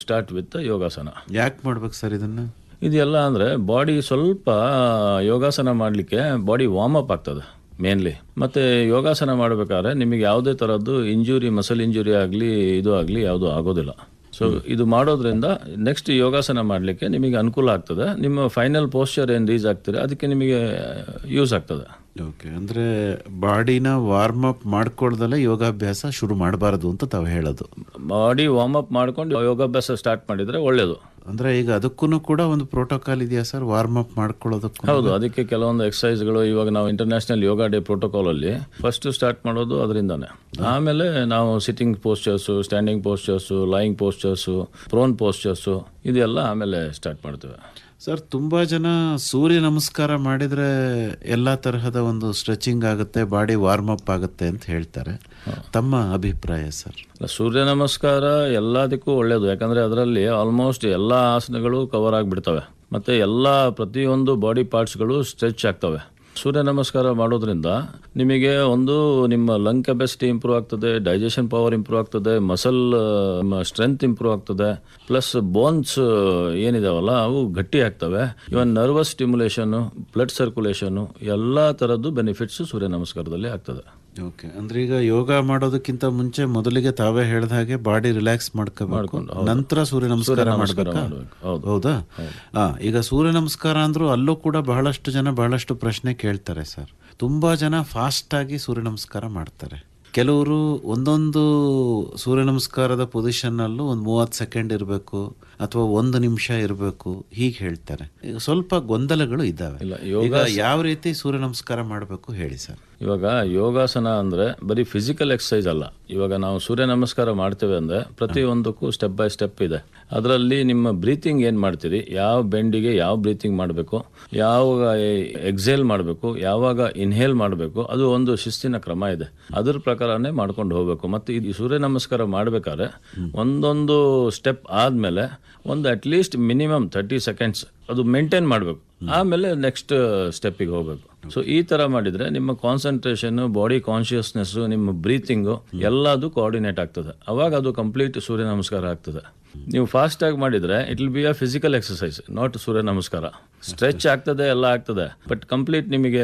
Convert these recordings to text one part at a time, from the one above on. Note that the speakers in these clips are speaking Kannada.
ಸ್ಟಾರ್ಟ್ ವಿತ್ ಯೋಗಾಸನ ಯಾಕೆ ಮಾಡ್ಬೇಕು ಸರ್ ಇದನ್ನ ಇದೆಲ್ಲ ಅಂದರೆ ಬಾಡಿ ಸ್ವಲ್ಪ ಯೋಗಾಸನ ಮಾಡಲಿಕ್ಕೆ ಬಾಡಿ ವಾರ್ಮ್ ಅಪ್ ಆಗ್ತದೆ ಮೇನ್ಲಿ ಮತ್ತು ಯೋಗಾಸನ ಮಾಡಬೇಕಾದ್ರೆ ನಿಮಗೆ ಯಾವುದೇ ಥರದ್ದು ಇಂಜುರಿ ಮಸಲ್ ಇಂಜುರಿ ಆಗಲಿ ಇದು ಆಗಲಿ ಯಾವುದು ಆಗೋದಿಲ್ಲ ಸೊ ಇದು ಮಾಡೋದ್ರಿಂದ ನೆಕ್ಸ್ಟ್ ಯೋಗಾಸನ ಮಾಡಲಿಕ್ಕೆ ನಿಮಗೆ ಅನುಕೂಲ ಆಗ್ತದೆ ನಿಮ್ಮ ಫೈನಲ್ ಪೋಸ್ಚರ್ ಏನು ರೀಸ್ ಆಗ್ತದೆ ಅದಕ್ಕೆ ನಿಮಗೆ ಯೂಸ್ ಆಗ್ತದೆ ಓಕೆ ಅಂದ್ರೆ ಬಾಡಿನ ವಾರ್ಮ್ ಅಪ್ ಮಾಡ್ಕೊಳ್ದಲ್ಲೇ ಯೋಗಾಭ್ಯಾಸ ಶುರು ಮಾಡಬಾರದು ಅಂತ ತಾವು ಹೇಳೋದು ಬಾಡಿ ವಾರ್ಮ್ ಅಪ್ ಮಾಡ್ಕೊಂಡು ಯೋಗಾಭ್ಯಾಸ ಸ್ಟಾರ್ಟ್ ಮಾಡಿದರೆ ಒಳ್ಳೆಯದು ಅಂದ್ರೆ ಈಗ ಅದಕ್ಕೂ ಕೂಡ ಒಂದು ಪ್ರೋಟೋಕಾಲ್ ಇದೆಯಾ ಸರ್ ವಾರ್ಮ್ ಅಪ್ ಮಾಡ್ಕೊಳ್ಳೋದಕ್ಕೂ ಹೌದು ಅದಕ್ಕೆ ಕೆಲವೊಂದು ಎಕ್ಸಸೈಸ್ಗಳು ಇವಾಗ ನಾವು ಇಂಟರ್ನ್ಯಾಷನಲ್ ಯೋಗ ಡೇ ಪ್ರೋಟೋಕಾಲ್ ಅಲ್ಲಿ ಫಸ್ಟ್ ಸ್ಟಾರ್ಟ್ ಮಾಡೋದು ಅದರಿಂದಾನೆ ಆಮೇಲೆ ನಾವು sitting postures standing postures lying postures prone postures ಇದೆಲ್ಲ ಆಮೇಲೆ ಸ್ಟಾರ್ಟ್ ಮಾಡ್ತೇವೆ ಸರ್ ತುಂಬಾ ಜನ ಸೂರ್ಯ ನಮಸ್ಕಾರ ಮಾಡಿದ್ರೆ ಎಲ್ಲಾ ತರಹದ ಒಂದು ಸ್ಟ್ರೆಚಿಂಗ್ ಆಗುತ್ತೆ ಬಾಡಿ ವಾರ್ಮ್ ಅಪ್ ಆಗುತ್ತೆ ಅಂತ ಹೇಳ್ತಾರೆ ತಮ್ಮ ಅಭಿಪ್ರಾಯ ಸರ್ ಅಲ್ಲ, ಸೂರ್ಯ ನಮಸ್ಕಾರ ಎಲ್ಲದಕ್ಕೂ ಒಳ್ಳೆಯದು ಯಾಕಂದ್ರೆ ಅದರಲ್ಲಿ ಆಲ್ಮೋಸ್ಟ್ ಎಲ್ಲ ಆಸನಗಳು ಕವರ್ ಆಗಿಬಿಡ್ತವೆ ಮತ್ತೆ ಎಲ್ಲ ಪ್ರತಿಯೊಂದು ಬಾಡಿ ಪಾರ್ಟ್ಸ್ಗಳು ಸ್ಟ್ರೆಚ್ ಆಗ್ತವೆ ಸೂರ್ಯ ನಮಸ್ಕಾರ ಮಾಡೋದ್ರಿಂದ ನಿಮಗೆ ಒಂದು ನಿಮ್ಮ ಲಂಗ್ ಕೆಪಾಸಿಟಿ ಇಂಪ್ರೂವ್ ಆಗ್ತದೆ ಡೈಜೆಷನ್ ಪವರ್ ಇಂಪ್ರೂವ್ ಆಗ್ತದೆ ಮಸಲ್ ಸ್ಟ್ರೆಂತ್ ಇಂಪ್ರೂವ್ ಆಗ್ತದೆ ಪ್ಲಸ್ ಬೋನ್ಸ್ ಏನಿದಾವಲ್ಲ ಅವು ಗಟ್ಟಿ ಆಗ್ತವೆ even nervous stimulation blood circulation ಎಲ್ಲ ಥರದ್ದು ಬೆನಿಫಿಟ್ಸ್ ಸೂರ್ಯ ನಮಸ್ಕಾರದಲ್ಲಿ ಆಗ್ತದೆ ಓಕೆ ಅಂದ್ರೆ ಈಗ ಯೋಗ ಮಾಡೋದಕ್ಕಿಂತ ಮುಂಚೆ ಮೊದಲಿಗೆ ತಾವೇ ಹೇಳ್ದ ಹಾಗೆ ಬಾಡಿ ರಿಲ್ಯಾಕ್ಸ್ ಮಾಡ್ಕೋಬೇಕು ನಂತರ ಸೂರ್ಯ ನಮಸ್ಕಾರ ಮಾಡ್ಬೇಕಾ ಮಾಡ್ಬೇಕು. ಹೌದು. ಹೌದಾ ಆ, ಈಗ ಸೂರ್ಯ ನಮಸ್ಕಾರ ಅಂದ್ರೂ ಅಲ್ಲೂ ಕೂಡ ಬಹಳಷ್ಟು ಜನ ಬಹಳಷ್ಟು ಪ್ರಶ್ನೆ ಕೇಳ್ತಾರೆ ಸರ್ ತುಂಬಾ ಜನ ಫಾಸ್ಟ್ ಆಗಿ ಸೂರ್ಯ ನಮಸ್ಕಾರ ಮಾಡ್ತಾರೆ ಕೆಲವರು ಒಂದೊಂದು ಸೂರ್ಯ ನಮಸ್ಕಾರದ ಪೊಸಿಷನ್ ಅಲ್ಲೂ ಒಂದು ಮೂವತ್ತು ಸೆಕೆಂಡ್ ಇರಬೇಕು ಅಥವಾ ಒಂದು ನಿಮಿಷ ಇರಬೇಕು ಹೀಗೆ ಹೇಳ್ತಾರೆ ಈಗ ಸ್ವಲ್ಪ ಗೊಂದಲಗಳು ಇದ್ದಾವೆ ಇಲ್ಲ, ಈಗ ಯಾವ ರೀತಿ ಸೂರ್ಯ ನಮಸ್ಕಾರ ಮಾಡಬೇಕು ಹೇಳಿ ಸರ್ ಇವಾಗ ಯೋಗಾಸನ ಅಂದ್ರೆ ಬರೀ ಫಿಸಿಕಲ್ ಎಕ್ಸಸೈಸ್ ಅಲ್ಲ ಇವಾಗ ನಾವು ಸೂರ್ಯ ನಮಸ್ಕಾರ ಮಾಡ್ತೇವೆ ಅಂದ್ರೆ ಪ್ರತಿಯೊಂದಕ್ಕೂ ಸ್ಟೆಪ್ ಬೈ ಸ್ಟೆಪ್ ಇದೆ ಅದರಲ್ಲಿ ನಿಮ್ಮ ಬ್ರೀತಿಂಗ್ ಏನು ಮಾಡ್ತೀರಿ ಯಾವ ಬೆಂಡಿಗೆ ಯಾವ ಬ್ರೀತಿಂಗ್ ಮಾಡಬೇಕು ಯಾವಾಗ ಎಕ್ಸೇಲ್ ಮಾಡಬೇಕು ಯಾವಾಗ ಇನ್ಹೇಲ್ ಮಾಡಬೇಕು ಅದು ಒಂದು ಶಿಸ್ತಿನ ಕ್ರಮ ಇದೆ ಅದ್ರ ಪ್ರಕಾರನೇ ಮಾಡ್ಕೊಂಡು ಹೋಗಬೇಕು ಮತ್ತು ಈ ಸೂರ್ಯ ನಮಸ್ಕಾರ ಮಾಡಬೇಕಾದ್ರೆ ಒಂದೊಂದು ಸ್ಟೆಪ್ ಆದಮೇಲೆ ಒಂದು ಅಟ್ಲೀಸ್ಟ್ ಮಿನಿಮಮ್ ತರ್ಟಿ ಸೆಕೆಂಡ್ಸ್ ಅದು ಮೇಂಟೈನ್ ಮಾಡಬೇಕು ಆಮೇಲೆ ನೆಕ್ಸ್ಟ್ ಸ್ಟೆಪ್ಪಿಗೆ ಹೋಗಬೇಕು ಸೊ ಈ ತರ ಮಾಡಿದ್ರೆ ನಿಮ್ಮ ಕಾನ್ಸಂಟ್ರೇಷನ್ ಬಾಡಿ ಕಾನ್ಶಿಯಸ್ನೆಸ್ ನಿಮ್ಮ ಬ್ರೀತಿಂಗು ಎಲ್ಲದು ಕೋಆರ್ಡಿನೇಟ್ ಆಗ್ತದೆ ಅವಾಗ ಅದು ಕಂಪ್ಲೀಟ್ ಸೂರ್ಯ ನಮಸ್ಕಾರ ಆಗ್ತದೆ ನೀವು ಫಾಸ್ಟ್ ಆಗಿ ಮಾಡಿದ್ರೆ it will be a physical exercise not Surya Namaskar stretch ಆಗ್ತದೆ ಎಲ್ಲ ಆಗ್ತದೆ ಬಟ್ ಕಂಪ್ಲೀಟ್ ನಿಮಗೆ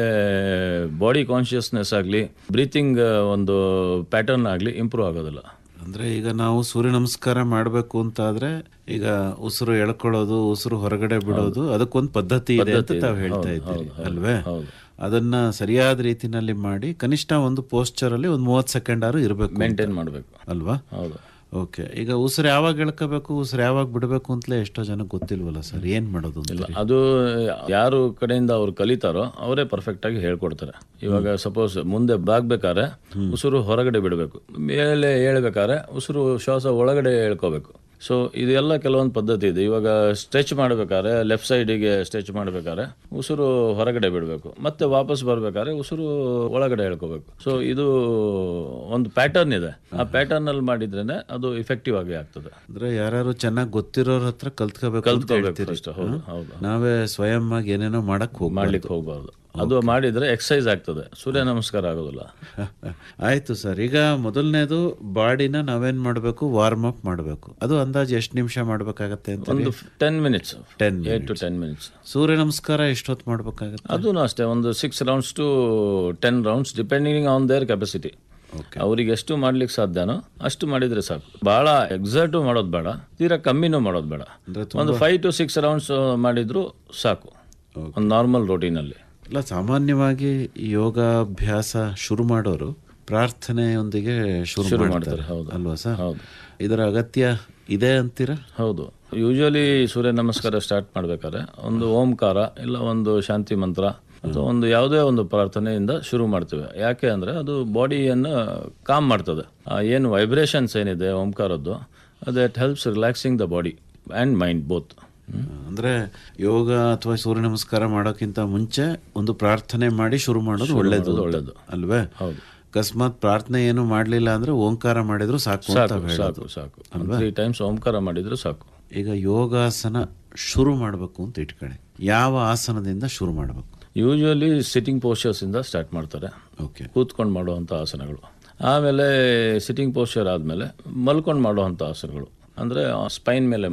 ಬಾಡಿ ಕಾನ್ಶಿಯಸ್ನೆಸ್ ಆಗಲಿ ಬ್ರೀತಿಂಗ್ ಒಂದು ಪ್ಯಾಟರ್ನ್ ಆಗಲಿ ಇಂಪ್ರೂವ್ ಆಗೋದಿಲ್ಲ ಅಂದ್ರೆ ಈಗ ನಾವು ಸೂರ್ಯ ನಮಸ್ಕಾರ ಮಾಡಬೇಕು ಅಂತ ಆದ್ರೆ ಈಗ ಉಸಿರು ಎಳ್ಕೊಳ್ಳೋದು ಉಸಿರು ಹೊರಗಡೆ ಬಿಡೋದು ಅದಕ್ಕೊಂದು ಪದ್ಧತಿ ಇದೆ ಅಂತ ತಾವು ಹೇಳ್ತಾ ಇದ್ದೀರಿ ಅಲ್ವೇ ಅದನ್ನ ಸರಿಯಾದ ರೀತಿನಲ್ಲಿ ಮಾಡಿ ಕನಿಷ್ಠ ಒಂದು ಪೋಸ್ಚರ್ ಅಲ್ಲಿ ಒಂದು ಮೂವತ್ತು ಸೆಕೆಂಡ್ ಆರು ಇರಬೇಕು ಮೇಂಟೈನ್ ಮಾಡಬೇಕು ಅಲ್ವಾ ಹೌದು ಓಕೆ ಈಗ ಉಸಿರು ಯಾವಾಗ ಎಳ್ಕೋಬೇಕು ಉಸಿರು ಯಾವಾಗ ಬಿಡಬೇಕು ಅಂತಲೇ ಎಷ್ಟೋ ಜನ ಗೊತ್ತಿಲ್ವಲ್ಲ ಸರ್ ಏನ್ ಮಾಡೋದು ಅಂತ ಅದು ಯಾರು ಕಡೆಯಿಂದ ಅವ್ರು ಕಲಿತಾರೋ ಅವರೇ ಪರ್ಫೆಕ್ಟ್ ಆಗಿ ಹೇಳ್ಕೊಡ್ತಾರೆ ಇವಾಗ ಸಪೋಸ್ ಮುಂದೆ ಬಾಗ್ಬೇಕಾದ್ರೆ ಉಸಿರು ಹೊರಗಡೆ ಬಿಡಬೇಕು ಮೇಲೆ ಹೇಳ್ಬೇಕಾದ್ರೆ ಉಸಿರು ಶ್ವಾಸ ಒಳಗಡೆ ಹೇಳ್ಕೋಬೇಕು ಸೊ ಇದೆಲ್ಲ ಕೆಲವೊಂದು ಪದ್ಧತಿ ಇದೆ ಇವಾಗ ಸ್ಟ್ರೆಚ್ ಮಾಡಬೇಕಾದ್ರೆ ಲೆಫ್ಟ್ ಸೈಡಿಗೆ ಸ್ಟ್ರೆಚ್ ಮಾಡಬೇಕಾದ್ರೆ ಉಸಿರು ಹೊರಗಡೆ ಬಿಡಬೇಕು ಮತ್ತೆ ವಾಪಸ್ ಬರ್ಬೇಕಾದ್ರೆ ಉಸಿರು ಒಳಗಡೆ ಹೇಳ್ಕೋಬೇಕು ಸೊ ಇದು ಒಂದು ಪ್ಯಾಟರ್ನ್ ಇದೆ ಆ ಪ್ಯಾಟರ್ನ್ ಅಲ್ಲಿ ಮಾಡಿದ್ರೇನೆ ಅದು ಇಫೆಕ್ಟಿವ್ ಆಗಿ ಆಗ್ತದೆ ಅಂದ್ರೆ ಯಾರು ಚೆನ್ನಾಗಿ ಗೊತ್ತಿರೋರ ಹತ್ರ ಕಲ್ತ್ಕೋಬೇಕು ಅಂತ ಕಲ್ತ್ಕೋಬೇಕು ಹೇಳ್ತೀರಿ. first. ಹೌದು ಹೌದು ನಾವೇ ಸ್ವಯಂ ಆಗಿ ಏನೇನೋ ಮಾಡಕ್ ಹೋಗ್ಬಾರ್ದು ಮಾಡ್ಲಿಕ್ಕೆ ಹೋಗಬಾರ್ದು ಅದು ಮಾಡಿದ್ರೆ ಎಕ್ಸಸೈಸ್ ಆಗ್ತದೆ ಸೂರ್ಯ ನಮಸ್ಕಾರ ಆಗೋದಿಲ್ಲ ಆಯ್ತು ಸರ್ ಈಗ ಮೊದಲನೇದು ಬಾಡಿನ ನಾವೇನ್ ಮಾಡಬೇಕು ವಾರ್ಮ್ ಅಪ್ ಮಾಡಬೇಕು ಅದು ಅಂದಾಜು ಎಷ್ಟು ನಿಮಿಷ ಮಾಡ್ಬೇಕಾಗತ್ತೆ ಅಂತ ಒಂದು ten minutes 10 eight to ten minutes Surya Namaskar ಎಷ್ಟೊತ್ತು ಮಾಡ್ಬೇಕಾಗತ್ತೆ ಅದೂ ಅಷ್ಟೇ ಒಂದು six rounds to ten rounds depending on their capacity ಅವ್ರಿಗೆ ಎಷ್ಟು ಮಾಡ್ಲಿಕ್ಕೆ ಸಾಧ್ಯನೋ ಅಷ್ಟು ಮಾಡಿದ್ರೆ ಸಾಕು ಬಹಳ ಎಕ್ಸಾಕ್ಟು ಮಾಡೋದು ಬೇಡ ತೀರಾ ಕಮ್ಮಿನೂ ಮಾಡೋದು ಬೇಡ ಒಂದು ಫೈವ್ ಟು ಸಿಕ್ಸ್ ರೌಂಡ್ಸ್ ಮಾಡಿದ್ರು ಸಾಕು ಒಂದು ನಾರ್ಮಲ್ ರೋಟೀನಲ್ಲಿ ಇಲ್ಲ ಸಾಮಾನ್ಯವಾಗಿ ಈ ಯೋಗಾಭ್ಯಾಸ ಶುರು ಮಾಡೋರು ಪ್ರಾರ್ಥನೆಯೊಂದಿಗೆ ಶುರು ಮಾಡ್ತಾರೆ ಹೌದು. ಅಲ್ವಾ ಸರ್ ಹೌದು. ಇದರ ಅಗತ್ಯ ಇದೆ ಅಂತೀರಾ ಹೌದು ಯೂಶಲಿ ಸೂರ್ಯ ನಮಸ್ಕಾರ ಸ್ಟಾರ್ಟ್ ಮಾಡ್ಬೇಕಾದ್ರೆ ಒಂದು ಓಂಕಾರ ಇಲ್ಲ ಒಂದು ಶಾಂತಿ ಮಂತ್ರ ಅಥವಾ ಒಂದು ಯಾವುದೇ ಒಂದು ಪ್ರಾರ್ಥನೆಯಿಂದ ಶುರು ಮಾಡ್ತೇವೆ ಯಾಕೆ ಅಂದ್ರೆ ಅದು ಬಾಡಿಯನ್ನು ಕಾಮ್ ಮಾಡ್ತದೆ ಆ ಏನು ವೈಬ್ರೇಷನ್ಸ್ ಏನಿದೆ ಓಂಕಾರದ್ದು ಅದು it helps relaxing the body and mind both ಅಂದ್ರೆ ಯೋಗ ಅಥವಾ ಸೂರ್ಯ ನಮಸ್ಕಾರ ಮಾಡೋಕ್ಕಿಂತ ಮುಂಚೆ ಒಂದು ಪ್ರಾರ್ಥನೆ ಮಾಡಿ ಶುರು ಮಾಡೋದು ಒಳ್ಳೇದು ಅಂತ. ಒಳ್ಳೇದು. ಅಲ್ವೇ ಹೌದು. ಅಕಸ್ಮಾತ್ ಪ್ರಾರ್ಥನೆ ಏನು ಮಾಡ್ಲಿಲ್ಲ ಅಂದ್ರೆ ಓಂಕಾರ ಮಾಡಿದ್ರು ಸಾಕು ಅಂತ ಸಾಕು ಹೇಳೋದು ಸಾಕು ಸಾಕು ತ್ರೀ ಟೈಮ್ಸ್ ಓಂಕಾರ ಮಾಡಿದ್ರು ಸಾಕು ಈಗ ಯೋಗಾಸನ ಶುರು ಮಾಡಬೇಕು ಅಂತ ಇಟ್ಕೊಳ್ಳಿ ಯಾವ ಆಸನದಿಂದ ಶುರು ಮಾಡಬೇಕು ಯೂಶಲಿ ಸಿಟ್ಟಿಂಗ್ ಪೋಸ್ಚರ್ಸ್ ಇಂದ ಸ್ಟಾರ್ಟ್ ಮಾಡ್ತಾರೆ ಓಕೆ ಕೂತ್ಕೊಂಡು ಮಾಡುವಂಥ ಆಸನಗಳು ಆಮೇಲೆ ಸಿಟ್ಟಿಂಗ್ ಪೋಸ್ಚರ್ ಆದಮೇಲೆ ಮಲ್ಕೊಂಡು ಮಾಡುವಂಥ ಆಸನಗಳು ಅಂದರೆ ಸ್ಪೈನ್ ಮೇಲೆ